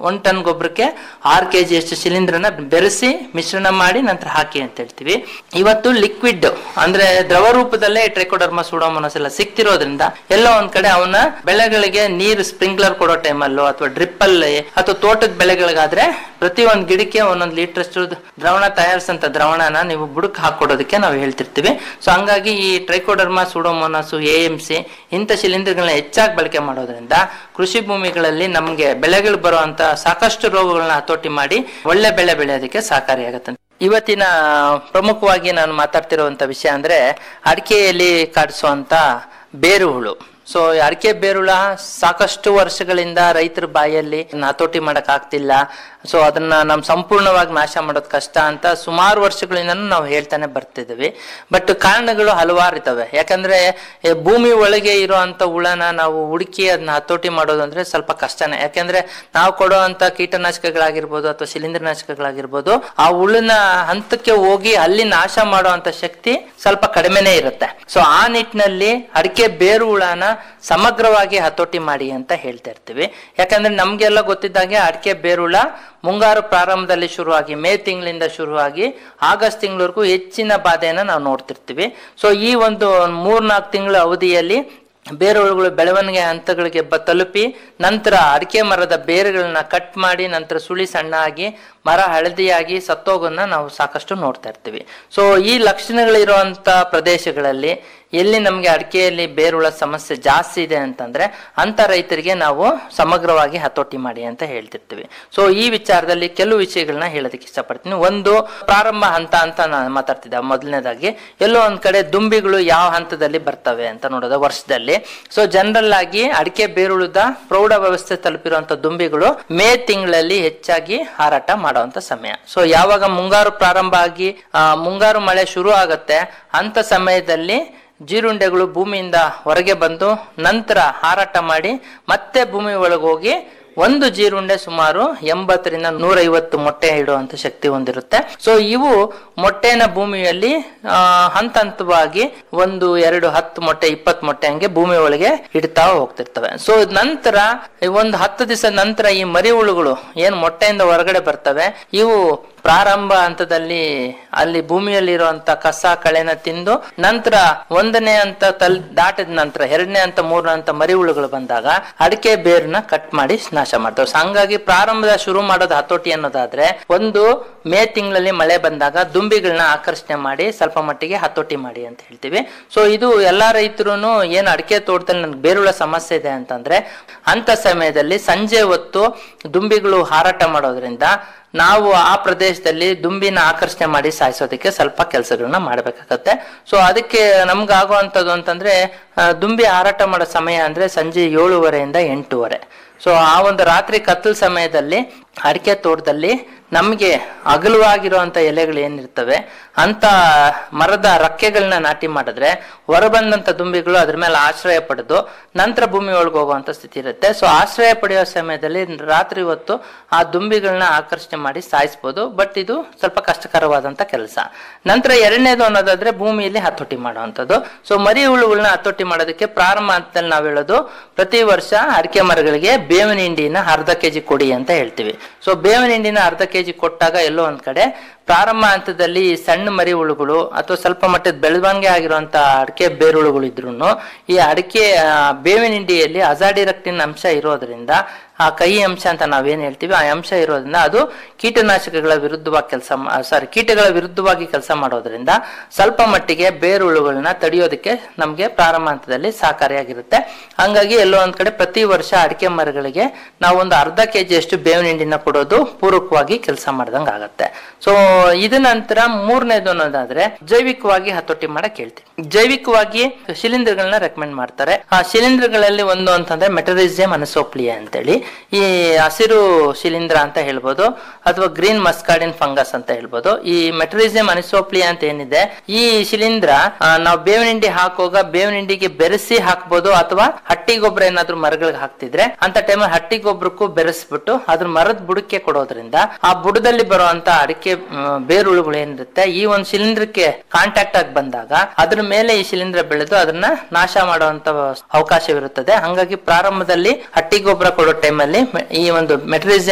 ಒಂದ್ ಟನ್ ಗೊಬ್ಬರಕ್ಕೆ ಆರು ಕೆ ಜಿ ಅಷ್ಟು ಶಿಲೀಂಧ್ರನ ಬೆರೆಸಿ ಮಿಶ್ರಣ ಮಾಡಿ ನಂತರ ಹಾಕಿ ಅಂತ ಹೇಳ್ತೀವಿ ಇವತ್ತು ಲಿಕ್ವಿಡ್ ಅಂದ್ರೆ ದ್ರವ ರೂಪದಲ್ಲೇ ಟ್ರೈಕೋಡರ್ಮಾ ಸೂಡೋಮೋನಸ್ ಎಲ್ಲ ಸಿಕ್ತಿರೋದ್ರಿಂದ ಎಲ್ಲ ಒಂದ್ ಕಡೆ ಅವನ ಬೆಳೆಗಳಿಗೆ ನೀರು ಸ್ಪ್ರಿಂಕ್ಲರ್ ಕೊಡೋ ಟೈಮಲ್ಲೋ ಅಥವಾ ಡ್ರಿಪ್ ಅಲ್ಲಿ ಅಥವಾ ತೋಟದ ಬೆಳೆಗಳಿಗಾದ್ರೆ ಪ್ರತಿ ಒಂದ್ ಗಿಡಕ್ಕೆ ಒಂದೊಂದು ಲೀಟರ್ ಅಷ್ಟು ದ್ರವಣ ತಯಾರಿಸಂತ ದ್ರವಣನ ನೀವು ಬುಡಕ್ ಹಾಕೊಡೋದಕ್ಕೆ ನಾವು ಹೇಳ್ತಿರ್ತೀವಿ ಸೊ ಹಂಗಾಗಿ ಈ trichoderma pseudomonas A M C ಇಂಥ ಶಿಲೀಂಧ್ರಗಳನ್ನ ಹೆಚ್ಚಾಗಿ ಬಳಕೆ ಮಾಡೋದ್ರಿಂದ ಕೃಷಿ ಭೂಮಿಗಳಲ್ಲಿ ನಮಗೆ ಬೆಳೆಗಳು ಬರುವಂತ ಸಾಕಷ್ಟು ರೋಗಗಳನ್ನ ಹತೋಟಿ ಮಾಡಿ ಒಳ್ಳೆ ಬೆಳೆ ಬೆಳೆಯೋದಕ್ಕೆ ಸಹಕಾರಿಯಾಗುತ್ತೆ ಇವತ್ತಿನ ಪ್ರಮುಖವಾಗಿ ನಾನು ಮಾತಾಡ್ತಿರುವಂತ ವಿಷಯ ಅಂದ್ರೆ ಅಡಿಕೆಯಲ್ಲಿ ಕಾಡಿಸುವಂತ ಬೇರು ಹುಳು ಸೊ ಅಡಿಕೆ ಬೇರುಳ ಸಾಕಷ್ಟು ವರ್ಷಗಳಿಂದ ರೈತರ ಬಾಯಲ್ಲಿ ಅದನ್ನ ಹತೋಟಿ ಮಾಡಕ್ ಆಗ್ತಿಲ್ಲ ಸೊ ಅದನ್ನ ನಮ್ ಸಂಪೂರ್ಣವಾಗಿ ನಾಶ ಮಾಡೋದು ಕಷ್ಟ ಅಂತ ಸುಮಾರು ವರ್ಷಗಳಿಂದ ನಾವು ಹೇಳ್ತಾನೆ ಬರ್ತಿದ್ದೀವಿ ಬಟ್ ಕಾರಣಗಳು ಹಲವಾರು ಇದಾವೆ ಯಾಕಂದ್ರೆ ಈ ಭೂಮಿ ಒಳಗೆ ಇರುವಂತ ಹುಳನ ನಾವು ಹುಡುಕಿ ಅದನ್ನ ಹತೋಟಿ ಮಾಡೋದು ಅಂದ್ರೆ ಸ್ವಲ್ಪ ಕಷ್ಟನೇ ಯಾಕಂದ್ರೆ ನಾವು ಕೊಡುವಂತ ಕೀಟನಾಶಕಗಳಾಗಿರ್ಬೋದು ಅಥವಾ ಶಿಲೀಂಧ್ರನಾಶಕಗಳಾಗಿರ್ಬೋದು ಆ ಹುಳನ ಹಂತಕ್ಕೆ ಹೋಗಿ ಅಲ್ಲಿ ನಾಶ ಮಾಡುವಂತ ಶಕ್ತಿ ಸ್ವಲ್ಪ ಕಡಿಮೆನೇ ಇರುತ್ತೆ ಸೊ ಆ ನಿಟ್ಟಿನಲ್ಲಿ ಅಡಿಕೆ ಬೇರು ಹುಳನ ಸಮಗ್ರವಾಗಿ ಹತೋಟಿ ಮಾಡಿ ಅಂತ ಹೇಳ್ತಾ ಇರ್ತೀವಿ ಯಾಕಂದ್ರೆ ನಮ್ಗೆಲ್ಲ ಗೊತ್ತಿದ್ದಾಗೆ ಅಡಿಕೆ ಬೇರುಳ ಮುಂಗಾರು ಪ್ರಾರಂಭದಲ್ಲಿ ಶುರುವಾಗಿ ಮೇ ತಿಂಗಳಿಂದ ಶುರುವಾಗಿ ಆಗಸ್ಟ್ ತಿಂಗಳವರೆಗೂ ಹೆಚ್ಚಿನ ಬಾಧೆಯನ್ನ ನಾವು ನೋಡ್ತಿರ್ತೀವಿ ಸೊ ಈ ಒಂದು ಮೂರ್ನಾಲ್ಕು ತಿಂಗಳ ಅವಧಿಯಲ್ಲಿ ಬೇರುಗಳು ಬೆಳವಣಿಗೆ ಹಂತಗಳಿಗೆ ಬ ತಲುಪಿ ನಂತರ ಅಡಿಕೆ ಮರದ ಬೇರುಗಳನ್ನ ಕಟ್ ಮಾಡಿ ನಂತರ ಸುಳಿ ಸಣ್ಣ ಆಗಿ ಮರ ಹಳದಿಯಾಗಿ ಸತ್ತೋಗೋದನ್ನ ನಾವು ಸಾಕಷ್ಟು ನೋಡ್ತಾ ಇರ್ತೀವಿ ಸೊ ಈ ಲಕ್ಷಣಗಳಿರುವಂತ ಪ್ರದೇಶಗಳಲ್ಲಿ ಎಲ್ಲಿ ನಮಗೆ ಅಡಿಕೆಯಲ್ಲಿ ಬೇರುಳ ಸಮಸ್ಯೆ ಜಾಸ್ತಿ ಇದೆ ಅಂತಂದ್ರೆ ಅಂತ ರೈತರಿಗೆ ನಾವು ಸಮಗ್ರವಾಗಿ ಹತೋಟಿ ಮಾಡಿ ಅಂತ ಹೇಳ್ತಿರ್ತೀವಿ ಸೊ ಈ ವಿಚಾರದಲ್ಲಿ ಕೆಲವು ವಿಷಯಗಳನ್ನ ಹೇಳೋದಕ್ಕೆ ಇಷ್ಟಪಡ್ತೀನಿ ಒಂದು ಪ್ರಾರಂಭ ಹಂತ ಅಂತ ನಾನು ಮಾತಾಡ್ತಿದ್ದೆ ಮೊದಲನೇದಾಗಿ ಎಲ್ಲೋ ಒಂದ್ ಕಡೆ ದುಂಬಿಗಳು ಯಾವ ಹಂತದಲ್ಲಿ ಬರ್ತವೆ ಅಂತ ನೋಡೋದು ವರ್ಷದಲ್ಲಿ ಸೊ ಜನರಲ್ ಆಗಿ ಅಡಿಕೆ ಬೇರುಳದ ಪ್ರೌಢ ವ್ಯವಸ್ಥೆ ತಲುಪಿರುವಂತ ದುಂಬಿಗಳು ಮೇ ತಿಂಗಳಲ್ಲಿ ಹೆಚ್ಚಾಗಿ ಹಾರಾಟ ಮಾಡುವಂತ ಸಮಯ ಸೊ ಯಾವಾಗ ಮುಂಗಾರು ಪ್ರಾರಂಭ ಆಗಿ ಆ, ಮುಂಗಾರು ಮಳೆ ಶುರು ಆಗತ್ತೆ ಅಂತ ಸಮಯದಲ್ಲಿ ಜೀರುಂಡೆಗಳು ಭೂಮಿಯಿಂದ ಹೊರಗೆ ಬಂದು ನಂತರ ಹಾರಾಟ ಮಾಡಿ ಮತ್ತೆ ಭೂಮಿ ಒಳಗೆ ಹೋಗಿ ಒಂದು ಜೀರುಂಡೆ ಸುಮಾರು ಎಂಬತ್ತರಿಂದ ನೂರೈವತ್ತು ಮೊಟ್ಟೆ ಇಡುವಂತ ಶಕ್ತಿ ಹೊಂದಿರುತ್ತೆ ಸೊ ಇವು ಮೊಟ್ಟೆನ ಭೂಮಿಯಲ್ಲಿ ಆ, ಹಂತ ಹಂತವಾಗಿ ಒಂದು ಎರಡು ಹತ್ತು ಮೊಟ್ಟೆ ಇಪ್ಪತ್ತು ಮೊಟ್ಟೆ ಹಂಗೆ ಭೂಮಿ ಒಳಗೆ ಇಡ್ತಾ ಹೋಗ್ತಿರ್ತವೆ ಸೊ ನಂತರ ಒಂದು ಹತ್ತು ದಿವಸ ನಂತರ ಈ ಮರಿ ಹುಳುಗಳು ಏನ್ ಮೊಟ್ಟೆಯಿಂದ ಹೊರಗಡೆ ಬರ್ತವೆ ಇವು ಪ್ರಾರಂಭ ಹಂತದಲ್ಲಿ ಅಲ್ಲಿ ಭೂಮಿಯಲ್ಲಿರುವಂತ ಕಸ ಕಳೆನ ತಿಂದು ನಂತರ ಒಂದನೇ ಹಂತ ತಲ್ ದಾಟಿದ ನಂತರ ಎರಡನೇ ಹಂತ ಮೂರನೇ ಹಂತ ಮರಿ ಹುಳುಗಳು ಬಂದಾಗ ಅಡಿಕೆ ಬೇರ್ನ ಕಟ್ ಮಾಡಿ ನಾಶ ಮಾಡ್ತವೆ ಸೊ ಹಂಗಾಗಿ ಪ್ರಾರಂಭದ ಶುರು ಮಾಡೋದು ಹತೋಟಿ ಅನ್ನೋದಾದ್ರೆ ಒಂದು ಮೇ ತಿಂಗಳಲ್ಲಿ ಮಳೆ ಬಂದಾಗ ದುಂಬಿಗಳನ್ನ ಆಕರ್ಷಣೆ ಮಾಡಿ ಸ್ವಲ್ಪ ಮಟ್ಟಿಗೆ ಹತೋಟಿ ಮಾಡಿ ಅಂತ ಹೇಳ್ತೀವಿ ಸೊ ಇದು ಎಲ್ಲಾ ರೈತರು ಏನು ಅಡಿಕೆ ತೋಟದಲ್ಲಿ ನನ್ಗೆ ಬೇರುಳ ಸಮಸ್ಯೆ ಇದೆ ಅಂತಂದ್ರೆ ಅಂತ ಸಮಯದಲ್ಲಿ ಸಂಜೆ ಹೊತ್ತು ದುಂಬಿಗಳು ಹಾರಾಟ ಮಾಡೋದ್ರಿಂದ ನಾವು ಆ ಪ್ರದೇಶದಲ್ಲಿ ದುಂಬಿನ ಆಕರ್ಷಣೆ ಮಾಡಿ ಸಾಯಿಸೋದಕ್ಕೆ ಸ್ವಲ್ಪ ಕೆಲಸಗಳನ್ನ ಮಾಡಬೇಕಾಗತ್ತೆ ಸೊ ಅದಕ್ಕೆ ನಮ್ಗೆ ಆಗುವಂಥದ್ದು ಅಂತಂದ್ರೆ ಆ, ದುಂಬಿ ಹಾರಾಟ ಮಾಡೋ ಸಮಯ ಅಂದ್ರೆ ಸಂಜೆ ಏಳುವರೆಯಿಂದ ಎಂಟೂವರೆ ಸೊ ಆ ಒಂದು ರಾತ್ರಿ ಕತ್ತಲ ಸಮಯದಲ್ಲಿ ಅಡಿಕೆ ತೋಟದಲ್ಲಿ ನಮಗೆ ಅಗಲವಾಗಿರುವಂತ ಎಲೆಗಳು ಏನಿರ್ತವೆ ಅಂತ ಮರದ ರಕ್ಕೆಗಳನ್ನ ನಾಟಿ ಮಾಡಿದ್ರೆ ಹೊರಬಂದಂತ ದುಂಬಿಗಳು ಅದ್ರ ಮೇಲೆ ಆಶ್ರಯ ಪಡೆದು ನಂತರ ಭೂಮಿ ಒಳಗೆ ಹೋಗುವಂತ ಸ್ಥಿತಿ ಇರುತ್ತೆ ಸೊ ಆಶ್ರಯ ಪಡೆಯೋ ಸಮಯದಲ್ಲಿ ರಾತ್ರಿ ಹೊತ್ತು ಆ ದುಂಬಿಗಳನ್ನ ಆಕರ್ಷಣೆ ಮಾಡಿ ಸಾಯಿಸ್ಬೋದು ಬಟ್ ಇದು ಸ್ವಲ್ಪ ಕಷ್ಟಕರವಾದಂತ ಕೆಲಸ ನಂತರ ಎರಡನೇದು ಅನ್ನೋದಾದ್ರೆ ಭೂಮಿಯಲ್ಲಿ ಹತೋಟಿ ಮಾಡುವಂಥದ್ದು ಸೊ ಮರಿ ಹುಳುಗಳನ್ನ ಹತೋಟಿ ಮಾಡೋದಕ್ಕೆ ಪ್ರಾರಂಭ ಹಂತದಲ್ಲಿ ನಾವು ಹೇಳೋದು ಪ್ರತಿ ವರ್ಷ ಅಡಿಕೆ ಮರಗಳಿಗೆ ಬೇವಿನ ಹಿಂಡಿನ ಅರ್ಧ ಕೆಜಿ ಕೊಡಿ ಅಂತ ಹೇಳ್ತೀವಿ ಸೊ ಬೇವಿನ ಹಿಂಡಿನ ಅರ್ಧ ಕೆಜಿ ಕೊಟ್ಟಾಗ ಎಲ್ಲೋ ಒಂದ್ ಕಡೆ ಪ್ರಾರಂಭ ಹಂತದಲ್ಲಿ ಈ ಸಣ್ಣ ಮರಿ ಹುಳುಗಳು ಅಥವಾ ಸ್ವಲ್ಪ ಮಟ್ಟದ ಬೆಳವಣಿಗೆ ಆಗಿರುವಂತ ಅಡಿಕೆ ಬೇರುಳುಗಳು ಇದ್ರು ಈ ಅಡಿಕೆ ಆ, ಬೇವಿನ ಹಿಂಡಿಯಲ್ಲಿ ಅಜಾಡಿರಕ್ಟಿನ್ ಅಂಶ ಇರೋದ್ರಿಂದ ಆ ಕಹಿ ಅಂಶ ಅಂತ ನಾವೇನ್ ಹೇಳ್ತೀವಿ ಆ ಅಂಶ ಇರೋದ್ರಿಂದ ಅದು ಕೀಟನಾಶಕಗಳ ವಿರುದ್ಧವಾಗಿ ಕೆಲಸ ಸಾರಿ ಕೀಟಗಳ ವಿರುದ್ಧವಾಗಿ ಕೆಲಸ ಮಾಡೋದ್ರಿಂದ ಸ್ವಲ್ಪ ಮಟ್ಟಿಗೆ ಬೇರುಳುಗಳನ್ನ ತಡೆಯೋದಕ್ಕೆ ನಮಗೆ ಪ್ರಾರಂಭ ಹಂತದಲ್ಲಿ ಸಹಕಾರಿಯಾಗಿರುತ್ತೆ ಹಂಗಾಗಿ ಎಲ್ಲೋ ಒಂದ್ ಕಡೆ ಪ್ರತಿ ವರ್ಷ ಅಡಿಕೆ ಮರಗಳಿಗೆ ನಾವು ಒಂದು ಅರ್ಧ ಕೆಜಿ ಅಷ್ಟು ಬೇವಿನ ಹಿಂಡಿನ ಕೊಡೋದು ಪೂರಕವಾಗಿ ಕೆಲಸ ಮಾಡ್ದಂಗ ಆಗತ್ತೆ ಸೊ ಇದ ನಂತರ ಮೂರನೇದು ಅನ್ನೋದಾದ್ರೆ ಜೈವಿಕವಾಗಿ ಹತೋಟಿ ಮಾಡಕ್ ಹೇಳ್ತೀವಿ ಜೈವಿಕವಾಗಿ ಶಿಲೀಂಧ್ರಗಳನ್ನ ರೆಕಮೆಂಡ್ ಮಾಡ್ತಾರೆ ಆ ಶಿಲೀಂಧ್ರಗಳಲ್ಲಿ ಒಂದು ಅಂತಂದ್ರೆ ಮೆಟರಿಸಿಯಂ ಅನಸೋಪ್ಲಿಯ ಅಂತೇಳಿ ಈ ಹಸಿರು ಶಿಲೀಂಧ್ರ ಅಂತ ಹೇಳ್ಬೋದು ಅಥವಾ ಗ್ರೀನ್ ಮಸ್ಕಾಡಿನ್ ಫಂಗಸ್ ಅಂತ ಹೇಳ್ಬೋದು ಈ ಮೆಟರಿಸಿಯಂ ಅನಿಸೋಪ್ಲಿಯ ಅಂತ ಏನಿದೆ ಈ ಶಿಲೀಂಧ್ರ ಆ, ನಾವು ಬೇವಿನ ಹಿಂಡಿ ಹಾಕುವಾಗ ಬೇವಿನ ಹಿಂಡಿಗೆ ಬೆರೆಸಿ ಹಾಕ್ಬೋದು ಅಥವಾ ಹಟ್ಟಿ ಗೊಬ್ಬರ ಏನಾದ್ರೂ ಮರಗಳಿಗೆ ಹಾಕ್ತಿದ್ರೆ ಅಂತ ಟೈಮಲ್ಲಿ ಹಟ್ಟಿ ಗೊಬ್ಬರಕ್ಕೂ ಬೆರೆಸ್ಬಿಟ್ಟು ಅದ್ರ ಮರದ ಬುಡಕ್ಕೆ ಕೊಡೋದ್ರಿಂದ ಆ ಬುಡದಲ್ಲಿ ಬರುವಂತ ಅಡಿಕೆ ಮ್, ಬೇರುಳುಗಳು ಏನಿರುತ್ತೆ ಈ ಒಂದು ಶಿಲೀಂಧ್ರಕ್ಕೆ ಕಾಂಟ್ಯಾಕ್ಟ್ ಆಗಿ ಬಂದಾಗ ಅದ್ರ ಮೇಲೆ ಈ ಶಿಲೀಂಧ್ರ ಬೆಳೆದು ಅದನ್ನ ನಾಶ ಮಾಡುವಂತ ಅವಕಾಶವಿರುತ್ತದೆ ಹಂಗಾಗಿ ಪ್ರಾರಂಭದಲ್ಲಿ ಹಟ್ಟಿ ಗೊಬ್ಬರ ಕೊಡೋ ಟೈಮಲ್ಲಿ ಈ ಒಂದು ಮೆಟರಿಸಿಯಂ